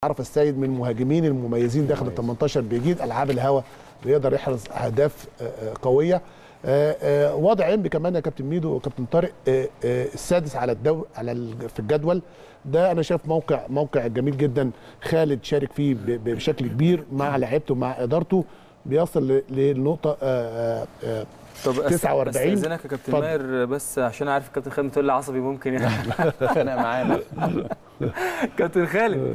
عرف السيد من المهاجمين المميزين داخل ال 18 بيجيد العاب الهوا بيقدر يحرز اهداف آه، آه، قويه آه، آه، وضع انبي كمان يا كابتن ميدو وكابتن طارق آه، آه، السادس على الدو على ال- في الجدول ده انا شايف موقع موقع جميل جدا خالد شارك فيه ب- ب- بشكل كبير مع لعيبته مع ادارته بيصل ل- للنقطه آه، آه، طب أس- 49 استاذنك يا كابتن اتفضل. ماهر بس عشان عارف الكابتن خالد تقول لي عصبي ممكن يعني خانق معانا كابتن خالد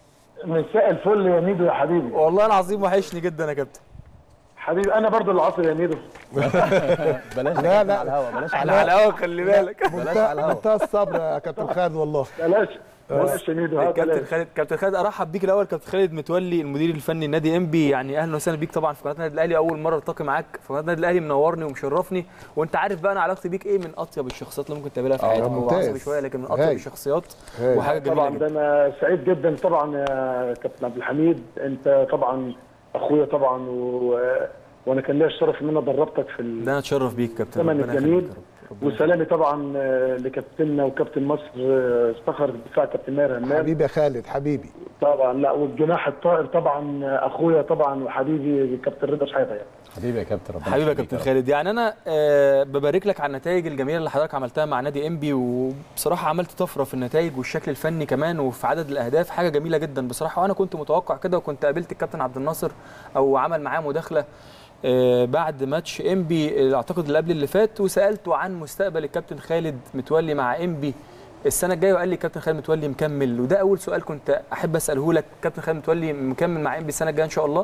مساء الفل يا ميدو يا حبيبي والله العظيم وحشني جدا يا كابتن حبيبي انا برضو العصر يا ميدو بلاش لا، لا لا. لا على الهوا بلاش على احنا الهوا على الهوا خلي بالك بلاش على الهوا منتهى الصبر يا كابتن خالد والله بلاش بلاش يا ميدو ها كابتن بلاش. خالد كابتن خالد ارحب بيك الاول كابتن خالد متولي المدير الفني النادي انبي يعني اهلا وسهلا بيك طبعا في قناه النادي الاهلي اول مره التقي معاك في قناه النادي الاهلي منورني ومشرفني وانت عارف بقى انا علاقتي بيك ايه من اطيب الشخصيات اللي ممكن تقابلها في آه، حياتك هو ممتاز. عصبي شويه لكن من اطيب هاي. الشخصيات هاي. وحاجه جميله طبعا جدا ده انا سعيد جدا طبعا يا كابتن عبد الحميد انت طبعا اخويا طبعا و... وانا كان ليا الشرف ان انا دربتك في ال... ده انا اتشرف بيك كابتن الزمن ربنا الجميل يخليك يا رب. ربنا وسلامي طبعا آه، لكابتننا وكابتن مصر آه، صخر الدفاع كابتن ماهر همام حبيبي يا خالد حبيبي طبعا لا والجناح الطائر طبعا آه، اخويا طبعا وحبيبي كابتن رضا شحاته يعني حبيبي يا كابتن ربنا حبيبي يا يخليك كابتن رب. خالد يعني انا آه، ببارك لك على النتائج الجميله اللي حضرتك عملتها مع نادي انبي وبصراحه عملت طفره في النتائج والشكل الفني كمان وفي عدد الاهداف حاجه جميله جدا بصراحه وانا كنت متوقع كده وكنت قابلت الكابتن عبد الناصر او عمل معاه مداخله آه، بعد ماتش انبي آه، اعتقد اللي قبل اللي فات وسالته عن مستقبل الكابتن خالد متولي مع انبي السنه الجايه وقال لي كابتن خالد متولي مكمل وده اول سؤال كنت احب اساله لك كابتن خالد متولي مكمل مع انبي السنه الجايه ان شاء الله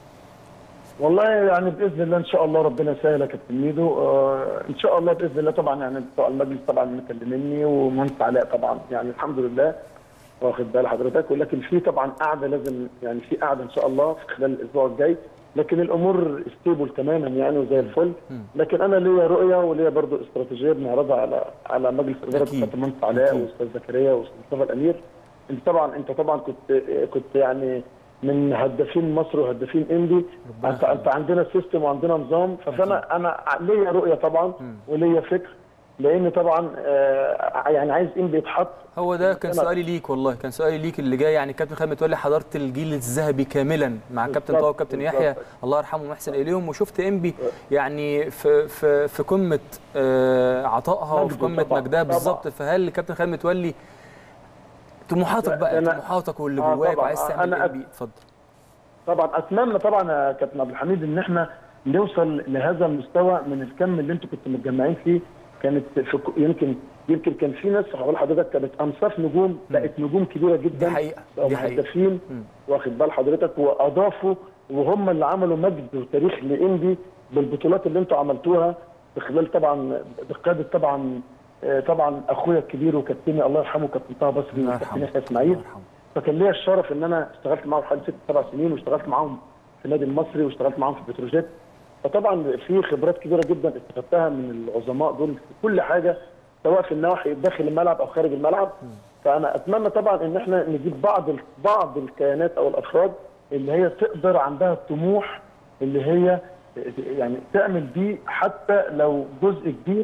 والله يعني باذن الله ان شاء الله ربنا يسهل يا كابتن ميدو آه ان شاء الله باذن الله طبعا يعني بتوع المجلس طبعا مكلميني ومهندس علاء طبعا يعني الحمد لله واخد بال حضرتك ولكن في طبعا قعده لازم يعني في قعده ان شاء الله في خلال الاسبوع الجاي لكن الامور ستيبل تماما يعني وزي الفل لكن انا ليا رؤيه وليا برضو استراتيجيه بنعرضها على على مجلس اداره أكيد. كابتن مهندس علاء أكيد. واستاذ زكريا واستاذ مصطفى الامير انت طبعا انت طبعا كنت كنت يعني من هدافين مصر وهدافين انبي انت انت عندنا سيستم وعندنا نظام فانا انا ليا رؤيه طبعا وليا فكر لان طبعا آه، يعني عايز انبي يتحط هو ده كان أنا- سؤالي ليك والله كان سؤالي ليك اللي جاي يعني كابتن خالد متولي حضرت الجيل الذهبي كاملا مع كابتن بالظبط، طه وكابتن بالظبط. يحيى الله يرحمهم ويحسن اليهم وشفت انبي يعني في في في قمه آه، عطائها وفي مجده قمه طبعاً، مجدها طبعاً. بالظبط فهل كابتن خالد متولي طموحاتك لا، بقى أنا- طموحاتك واللي آه، جواك طبعاً. وعايز آه، تعمل أنا انبي اتفضل طبعا اتمنى طبعا يا كابتن عبد الحميد ان احنا نوصل لهذا المستوى من الكم اللي انتوا كنتوا متجمعين فيه كانت في ك- يمكن يمكن كان في ناس هقول لحضرتك كانت انصاف نجوم بقت نجوم كبيره جدا دي حقيقة، بقوا دي حقيقة. مهدفين واخد بال حضرتك واضافوا وهم اللي عملوا مجد وتاريخ لانبي بالبطولات اللي انتوا عملتوها في خلال طبعا بقياده طبعا آه، طبعا اخويا الكبير وكابتني الله يرحمه كابتن طه بصري الله وكابتن يرحمه. يحيى اسماعيل الله يرحمه. فكان ليا الشرف ان انا اشتغلت معاهم حوالي ست سبع سنين واشتغلت معاهم في النادي المصري واشتغلت معاهم في بتروجيت فطبعا في خبرات كبيره جدا استفدتها من العظماء دول في كل حاجه سواء في النواحي داخل الملعب او خارج الملعب فانا اتمنى طبعا ان احنا نجيب بعض ال- بعض الكيانات او الافراد اللي هي تقدر عندها الطموح اللي هي يعني تعمل بيه حتى لو جزء كبير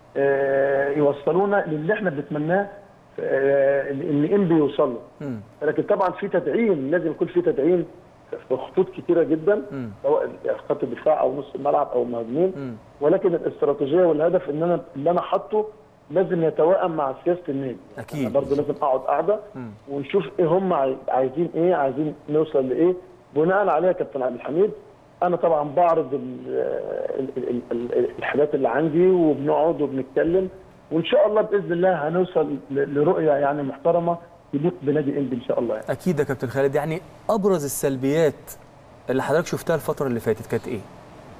آه، يوصلونا للي احنا بنتمناه آه، ان انبي يوصل له مم. لكن طبعا في تدعيم لازم يكون في تدعيم في خطوط كتيره جدا مم. سواء خط الدفاع او نص الملعب او المهاجمين مم. ولكن الاستراتيجيه والهدف ان انا اللي انا حاطه لازم يتوائم مع سياسه النادي أكيد. أنا برضه لازم اقعد قاعده مم. ونشوف ايه هم عاي- عايزين ايه عايزين نوصل لايه بناء عليها كابتن عبد الحميد انا طبعا بعرض ال- ال- ال- ال- الحاجات اللي عندي وبنقعد وبنتكلم وان شاء الله باذن الله هنوصل ل- لرؤيه يعني محترمه تليق بنادي انبي ان شاء الله يعني. اكيد يا كابتن خالد يعني ابرز السلبيات اللي حضرتك شفتها الفتره اللي فاتت كانت ايه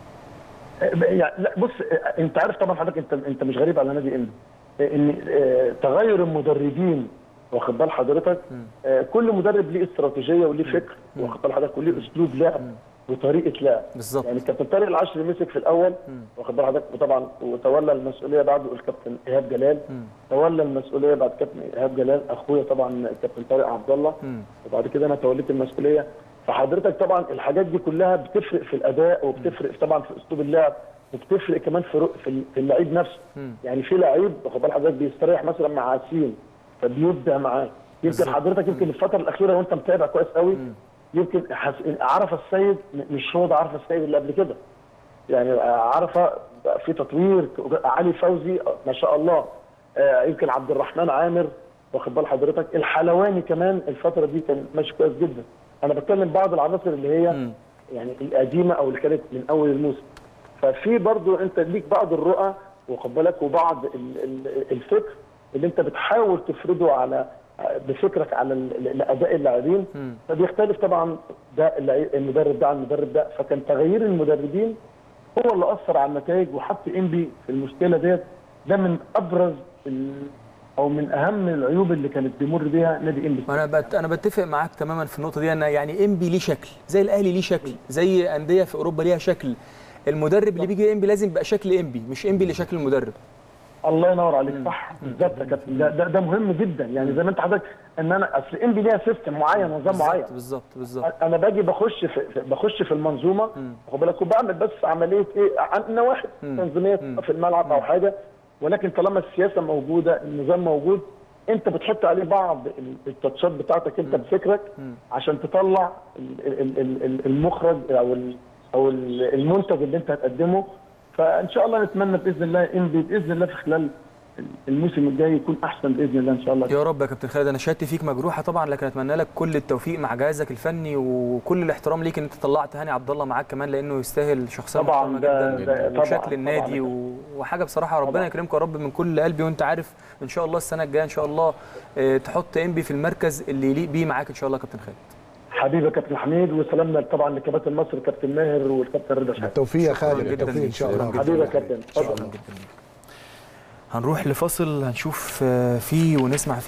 يعني لا بص انت عارف طبعا حضرتك انت انت مش غريب على نادي انبي ان آه، تغير المدربين واخد بال حضرتك آه، كل مدرب ليه استراتيجيه وليه فكر واخد بال حضرتك وليه اسلوب لعب وطريقه لعب بالظبط. يعني الكابتن طارق العشري مسك في الاول واخد بال حضرتك وطبعا وتولى المسؤوليه بعده الكابتن ايهاب جلال تولى المسؤوليه بعد كابتن ايهاب جلال اخويا طبعا الكابتن طارق عبد الله وبعد كده انا توليت المسؤوليه فحضرتك طبعا الحاجات دي كلها بتفرق في الاداء وبتفرق طبعا في اسلوب اللعب وبتفرق كمان في رؤ- في ال- في اللعيب نفسه يعني في لعيب واخد بال حضرتك بيستريح مثلا مع عسين فبيبدع معاه يمكن بالظبط. حضرتك يمكن الفتره الاخيره وانت متابع كويس قوي يمكن حس... عرف السيد م- مش هو ده عرف السيد اللي قبل كده يعني عرفه بقى في تطوير علي فوزي ما شاء الله آه، يمكن عبد الرحمن عامر واخد بال حضرتك الحلواني كمان الفتره دي كان ماشي كويس جدا انا بتكلم بعض العناصر اللي هي مم. يعني القديمه او اللي كانت من اول الموسم ففي برضو انت ليك بعض الرؤى واخد بالك وبعض ال- ال- الفكر اللي انت بتحاول تفرضه على بفكرك على ال- ال- اداء اللاعبين مم. فبيختلف طبعا ده اللعيب- المدرب ده عن المدرب ده فكان تغيير المدربين هو اللي اثر على النتائج وحط انبي في المشكله ديت ده من ابرز ال- او من اهم العيوب اللي كانت بيمر بيها نادي انبي انا بت... انا بتفق معاك تماما في النقطه دي ان يعني انبي ليه شكل زي الاهلي ليه شكل زي انديه في اوروبا ليها شكل المدرب اللي بيجي انبي لازم يبقى شكل انبي مش انبي اللي شكل المدرب الله ينور عليك صح بالظبط يا كابتن ده, ده ده مهم جدا يعني زي ما انت حضرتك ان انا اصل انبي ليها سيستم معين نظام معين بالظبط بالظبط بالظبط انا باجي بخش في في- بخش في المنظومه واخد بالك وبعمل بس عمليه ايه عن نواحي تنظيميه في الملعب او حاجه ولكن طالما السياسه موجوده النظام موجود انت بتحط عليه بعض ال- التاتشات بتاعتك انت بفكرك عشان تطلع ال- ال- ال- ال- المخرج او ال- او ال- المنتج اللي انت هتقدمه فان شاء الله نتمنى باذن الله انبي باذن الله في خلال الموسم الجاي يكون احسن باذن الله ان شاء الله يا رب يا كابتن خالد انا شهادتي فيك مجروحه طبعا لكن اتمنى لك كل التوفيق مع جهازك الفني وكل الاحترام ليك ان انت طلعت هاني عبد الله معاك كمان لانه يستاهل شخصيه طبعاً محترمه ده- جدا ده- وشكل طبعاً- النادي طبعاً. و... وحاجه بصراحه ربنا طبعاً. يكرمك يا رب من كل قلبي وانت عارف ان شاء الله السنه الجايه ان شاء الله آه، تحط انبي في المركز اللي يليق بيه معاك ان شاء الله يا كابتن خالد حبيبي يا كابتن حميد وسلامنا طبعا لكباتن مصر كابتن ماهر والكابتن رضا شحات بالتوفيق يا شكراً خالد جداً بالتوفيق ان ليك. شاء شكراً الله جداً. حبيبي يا كابتن شكرا اتفضل جدا ليك. هنروح لفاصل هنشوف آه، فيه ونسمع فيه